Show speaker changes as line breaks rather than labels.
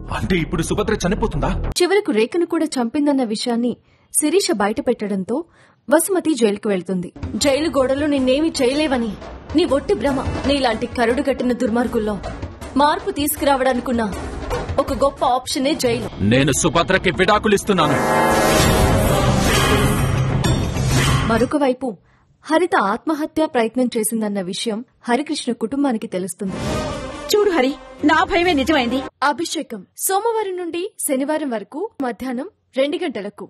అంటే ఇప్పుడు సుభద్ర చనిపోతుందా
చివరకు రేఖను కూడా చంపిందన్న విషయాన్ని శిరీష బయట పెట్టడంతో వసుమతి జైలుకు వెళ్తుంది జైలు గోడలు నిన్నేమి చేయలేవని నీ ఒట్టి భ్రమ నీలాంటి కరుడు కట్టిన దుర్మార్గుల్లో మార్పు తీసుకురావడానికున్న ఒక గొప్ప ఆప్షనే జైలు
నేను సుభద్రకి విడాకులిస్తున్నాను
మరొక వైపు హరిత ఆత్మహత్య ప్రయత్నం చేసిందన్న విషయం హరికృష్ణ కుటుంబానికి తెలుస్తుంది
చూడు హరి నా భయమే నిజమైంది
అభిషేకం సోమవారం నుండి శనివారం వరకు మధ్యాహ్నం రెండు గంటలకు